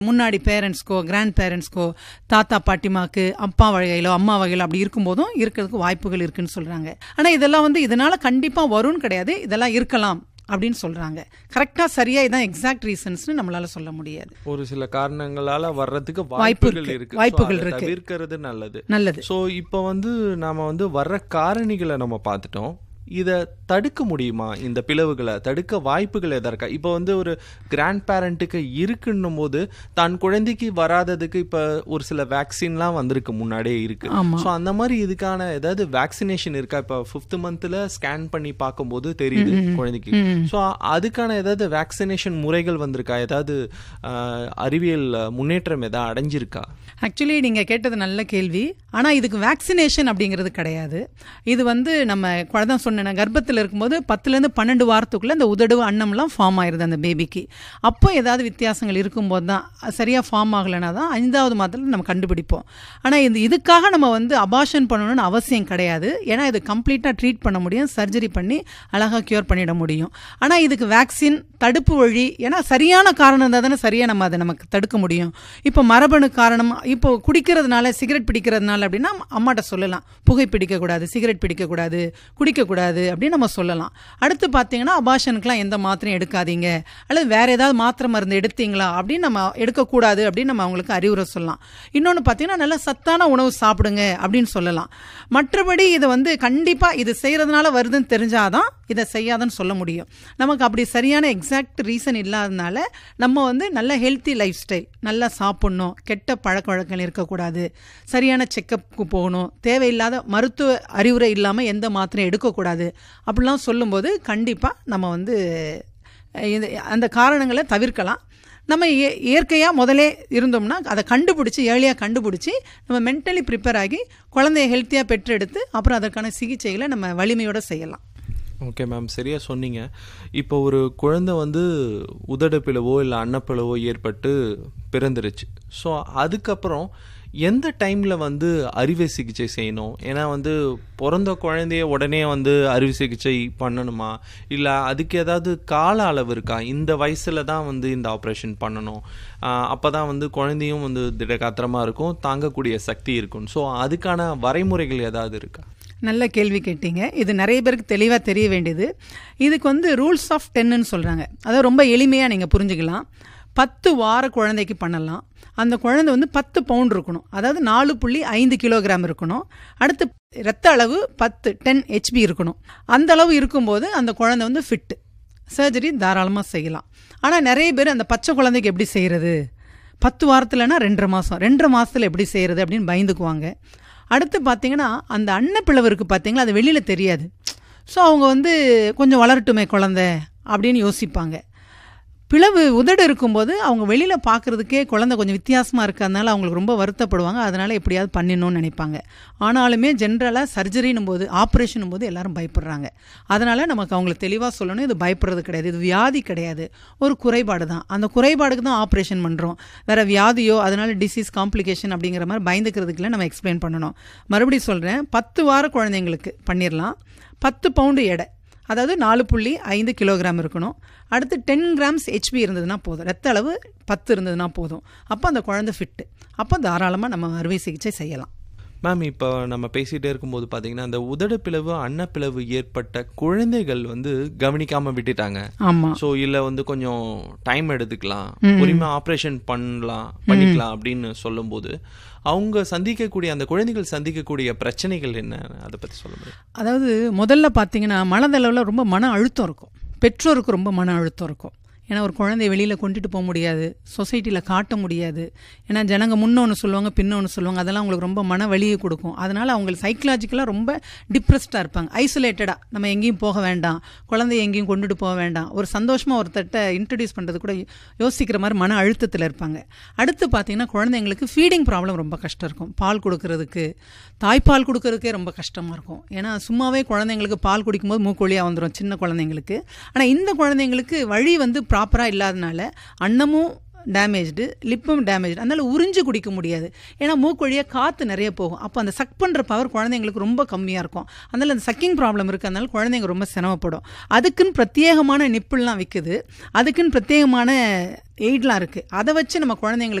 முன்னாடி பேரண்ட்ஸ்க்கோ கிராண்ட் பேரண்ட்ஸ்க்கோ தாத்தா பாட்டிமாக்கு அப்பா வகையிலோ அம்மா வகையிலோ அப்படி இருக்கும்போதும் இருக்கிறதுக்கு வாய்ப்புகள் இருக்குன்னு சொல்றாங்க ஆனா இதெல்லாம் வந்து இதனால கண்டிப்பா வரும்னு கிடையாது இதெல்லாம் இருக்கலாம் அப்படின்னு சொல்றாங்க கரெக்டா சரியா இதான் எக்ஸாக்ட் ரீசன்ஸ்னு நம்மளால சொல்ல முடியாது ஒரு சில காரணங்களால வர்றதுக்கு வாய்ப்பு வாய்ப்புகள் இருக்கு. இருக்கு So, வாய்ப்புகள் அதை இருக்கு. தவிர்க்கிறது நல்லது நல்லது ஸோ இப்போ வந்து நாம வந்து வர்ற காரணிகளை நம்ம பார்த்துட்டோம் இதை தடுக்க முடியுமா இந்த பிளவுகளை தடுக்க வாய்ப்புகள் எதா இருக்கா இப்போ வந்து ஒரு கிராண்ட் பேரண்ட்டுக்கு இருக்குன்னும் போது தான் குழந்தைக்கு வராததுக்கு இப்போ ஒரு சில வேக்சின்லாம் வந்திருக்கு முன்னாடியே இருக்கு ஆமா. ஸோ அந்த மாதிரி இதுக்கான ஏதாவது வேக்சினேஷன் இருக்கா இப்போ ஃபிஃப்த் மந்த்தில் ஸ்கேன் பண்ணி பார்க்கும்போது தெரியுது குழந்தைக்கு ஸோ அதுக்கான ஏதாவது வேக்சினேஷன் முறைகள் வந்திருக்கா ஏதாவது ஆஹ், அறிவியல் முன்னேற்றம் ஏதாவது அடைஞ்சிருக்கா ஆக்சுவலி நீங்க கேட்டது நல்ல கேள்வி ஆனா இதுக்கு வேக்சினேஷன் அப்படிங்கிறது கிடையாது இது வந்து நம்ம குழந்தை சொன்ன கர்ப்பத்தில் இருக்கும்போது பத்துல இருந்து பன்னெண்டு வாரத்துக்குள்ள இந்த உதடு அன்னம்லாம் ஃபார்ம் ஆயிருது அந்த பேபிக்கு அப்போ ஏதாவது வித்தியாசங்கள் இருக்கும்போது தான் அது சரியா ஃபார்ம் ஆகலைன்னா தான் ஐந்தாவது மாதத்துல நம்ம கண்டுபிடிப்போம் ஆனா இது இதுக்காக நம்ம வந்து அபாஷன் பண்ணணும்னு அவசியம் கிடையாது ஏன்னா இது கம்ப்ளீட்டா ட்ரீட் பண்ண முடியும் சர்ஜரி பண்ணி அழகா கியூர் பண்ணிட முடியும் ஆனா இதுக்கு வேக்சின் தடுப்பு வழி ஏன்னா சரியான காரணம் இருந்தால் தானே சரியா நம்ம அதை நமக்கு தடுக்க முடியும் இப்போ மரபணு காரணம் இப்போ குடிக்கிறதுனால சிகரெட் பிடிக்கிறதுனால அப்படின்னா அம்மாட்ட சொல்லலாம் புகை பிடிக்கக்கூடாது சிகரெட் பிடிக்கக்கூடாது குடிக்கக்கூடாது அப்படின்னு நம்ம சொல்லலாம் அடுத்து பார்த்தீங்கன்னா அபாஷனுக்குலாம் எந்த மாத்திரையும் எடுக்காதீங்க அல்லது வேற ஏதாவது மாத்திரை மருந்து எடுத்தீங்களா அப்படின்னு நம்ம எடுக்கக்கூடாது அப்படின்னு நம்ம அவங்களுக்கு அறிவுரை சொல்லலாம் இன்னொன்று பார்த்தீங்கன்னா நல்ல சத்தான உணவு சாப்பிடுங்க அப்படின்னு சொல்லலாம் மற்றபடி இதை வந்து கண்டிப்பாக இது செய்கிறதுனால வருதுன்னு தெரிஞ்சாதான் இதை செய்யாதன்னு சொல்ல முடியும் நமக்கு அப்படி சரியான எக்ஸாக்ட் ரீசன் இல்லாதனால நம்ம வந்து நல்ல ஹெல்த்தி லைஃப் ஸ்டைல் நல்லா சாப்பிட்ணும் கெட்ட பழக்க வழக்கங்கள் இருக்கக்கூடாது சரியான செக்கப்புக்கு போகணும் தேவையில்லாத மருத்துவ அறிவுரை இல்லாமல் எந்த மாத்திரையும் எடுக்கக்கூடாது அப்படிலாம் சொல்லும்போது கண்டிப்பாக நம்ம வந்து அஹ், இது அந்த காரணங்களை தவிர்க்கலாம் நம்ம இய- இயற்கையா முதலே இருந்தோம்னா அதை கண்டுபிடிச்சி ஏர்லியாக கண்டுபிடிச்சி நம்ம மென்டலி ப்ரிப்பேர் ஆகி குழந்தைய ஹெல்த்தியாக பெற்றெடுத்து அப்புறம் அதற்கான சிகிச்சைகளை நம்ம வலிமையோட செய்யலாம் ஓகே மேம் சரியா சொன்னீங்க இப்போ ஒரு குழந்தை வந்து உதடு பிளவோ இல்லை அன்னப்பிளவோ ஏற்பட்டு பிறந்துருச்சு ஸோ அதுக்கப்புறம் எந்த டைமில் வந்து அறுவை சிகிச்சை செய்யணும் ஏன்னா வந்து பிறந்த குழந்தைய உடனே வந்து அறுவை சிகிச்சை பண்ணணுமா இல்லை அதுக்கு ஏதாவது கால அளவு இருக்கா இந்த வயசில் தான் வந்து இந்த ஆப்ரேஷன் பண்ணணும் அப்போ தான் வந்து குழந்தையும் வந்து திடகாத்திரமாக இருக்கும் தாங்கக்கூடிய சக்தி இருக்கும் ஸோ அதுக்கான வரைமுறைகள் ஏதாவது இருக்கா நல்ல கேள்வி கேட்டீங்க இது நிறைய பேருக்கு தெளிவாக தெரிய வேண்டியது இதுக்கு வந்து ரூல்ஸ் ஆஃப் டென்னு சொல்கிறாங்க அதை ரொம்ப எளிமையாக நீங்கள் புரிஞ்சுக்கலாம் பத்து வார குழந்தைக்கு பண்ணலாம் அந்த குழந்தை வந்து பத்து பவுண்ட் இருக்கணும் அதாவது நாலு புள்ளி ஐந்து கிலோகிராம் இருக்கணும் அடுத்து ரத்த அளவு பத்து டென் ஹெச்பி இருக்கணும் அந்த அளவு இருக்கும்போது அந்த குழந்தை வந்து ஃபிட்டு சர்ஜரி தாராளமாக செய்யலாம் ஆனால் நிறைய பேர் அந்த பச்சை குழந்தைக்கு எப்படி செய்கிறது பத்து வாரத்துலனா ரெண்டரை மாதம் ரெண்டரை மாதத்தில் எப்படி செய்கிறது அப்படின்னு பயந்துக்குவாங்க அடுத்து பார்த்தீங்கன்னா அந்த அன்னப்பிளவு இருக்குது பார்த்தீங்களா அது வெளியில் தெரியாது ஸோ அவங்க வந்து கொஞ்சம் வளரட்டுமே குழந்தை அப்படின்னு யோசிப்பாங்க பிளவு உதடு இருக்கும்போது அவங்க வெளியில் பார்க்குறதுக்கே குழந்தை கொஞ்சம் வித்தியாசமாக இருக்கிறதுனால அவங்களுக்கு ரொம்ப வருத்தப்படுவாங்க அதனால் எப்படியாவது பண்ணிடணும்னு நினைப்பாங்க ஆனாலுமே ஜென்ரலாக சர்ஜரினும் போது ஆப்ரேஷனும் போது எல்லாரும் பயப்படுறாங்க அதனால் நமக்கு அவங்களுக்கு தெளிவாக சொல்லணும் இது பயப்படுறது கிடையாது இது வியாதி கிடையாது ஒரு குறைபாடு தான் அந்த குறைபாடுக்கு தான் ஆப்ரேஷன் பண்ணுறோம் வேறு வியாதியோ அதனால டிசீஸ் காம்ப்ளிகேஷன் அப்படிங்கிற மாதிரி பயந்துக்கிறதுக்குள்ள நம்ம எக்ஸ்பிளைன் பண்ணணும் மறுபடியும் சொல்கிறேன் பத்து வார குழந்தைங்களுக்கு பண்ணிடலாம் பத்து பவுண்டு எடை அதாவது நாலு புள்ளி ஐந்து கிலோகிராம் இருக்கணும் அடுத்து டென் கிராம்ஸ் ஹெச்பி இருந்ததுன்னா போதும் ரத்த அளவு பத்து இருந்ததுன்னா போதும் அப்போ அந்த குழந்தை ஃபிட்டு அப்போ தாராளமாக நம்ம அறுவை சிகிச்சை செய்யலாம் மேம் இப்போ நம்ம பேசிகிட்டே இருக்கும்போது பார்த்தீங்கன்னா அந்த உதடு பிளவு அன்னப்பிளவு ஏற்பட்ட குழந்தைகள் வந்து கவனிக்காம விட்டுட்டாங்க ஆமாம் ஸோ இல்லை வந்து கொஞ்சம் டைம் எடுத்துக்கலாம் பொறுமை ஆப்ரேஷன் பண்ணலாம் பண்ணிக்கலாம் அப்படின்னு சொல்லும்போது அவங்க சந்திக்கக்கூடிய அந்த குழந்தைகள் சந்திக்கக்கூடிய பிரச்சனைகள் என்ன அதை பற்றி சொல்ல முடியும் அதாவது முதல்ல பார்த்தீங்கன்னா மனதளவில் ரொம்ப மன அழுத்தம் இருக்கும் பெற்றோருக்கு ரொம்ப மன அழுத்தம் இருக்கும் ஏன்னா ஒரு குழந்தைய வெளியில் கொண்டுட்டு போக முடியாது சொசைட்டியில் காட்ட முடியாது ஏன்னா ஜனங்க முன்ன ஒன்று சொல்லுவாங்க பின்ன ஒன்று சொல்லுவாங்க அதெல்லாம் அவங்களுக்கு ரொம்ப மன வலியை கொடுக்கும் அதனால் அவங்க சைக்கலாஜிக்கலாக ரொம்ப டிப்ரெஸ்டாக இருப்பாங்க ஐசோலேட்டடாக நம்ம எங்கேயும் போக வேண்டாம் குழந்தைய எங்கேயும் கொண்டுட்டு போக வேண்டாம் ஒரு சந்தோஷமாக ஒருத்தட்ட இன்ட்ரடியூஸ் பண்ணுறது கூட யோசிக்கிற மாதிரி மன அழுத்தத்தில் இருப்பாங்க அடுத்து பார்த்தீங்கன்னா குழந்தைங்களுக்கு ஃபீடிங் ப்ராப்ளம் ரொம்ப கஷ்டம் இருக்கும் பால் கொடுக்கறதுக்கு தாய்ப்பால் கொடுக்கறதுக்கே ரொம்ப கஷ்டமாக இருக்கும் ஏன்னா சும்மாவே குழந்தைங்களுக்கு பால் குடிக்கும்போது மூக்கொழியாக வந்துடும் சின்ன குழந்தைங்களுக்கு ஆனால் இந்த குழந்தைங்களுக்கு வழி வந்து ப்ராப்பராக இல்லாதனால அன்னமும் டேமேஜ்டு லிப்பும் டேமேஜ் அதனால உறிஞ்சு குடிக்க முடியாது ஏன்னா மூக்கு வழியாக காற்று நிறைய போகும் அப்போ அந்த சக் பண்ணுற பவர் குழந்தைங்களுக்கு ரொம்ப கம்மியாக இருக்கும் அதனால அந்த சக்கிங் ப்ராப்ளம் இருக்கிறதுனால குழந்தைங்க ரொம்ப சிரமப்படும் அதுக்குன்னு பிரத்யேகமான நிப்புல்லாம் விற்குது அதுக்குன்னு பிரத்யேகமான எய்ட்லாம் இருக்குது அதை வச்சு நம்ம குழந்தைங்களுக்கு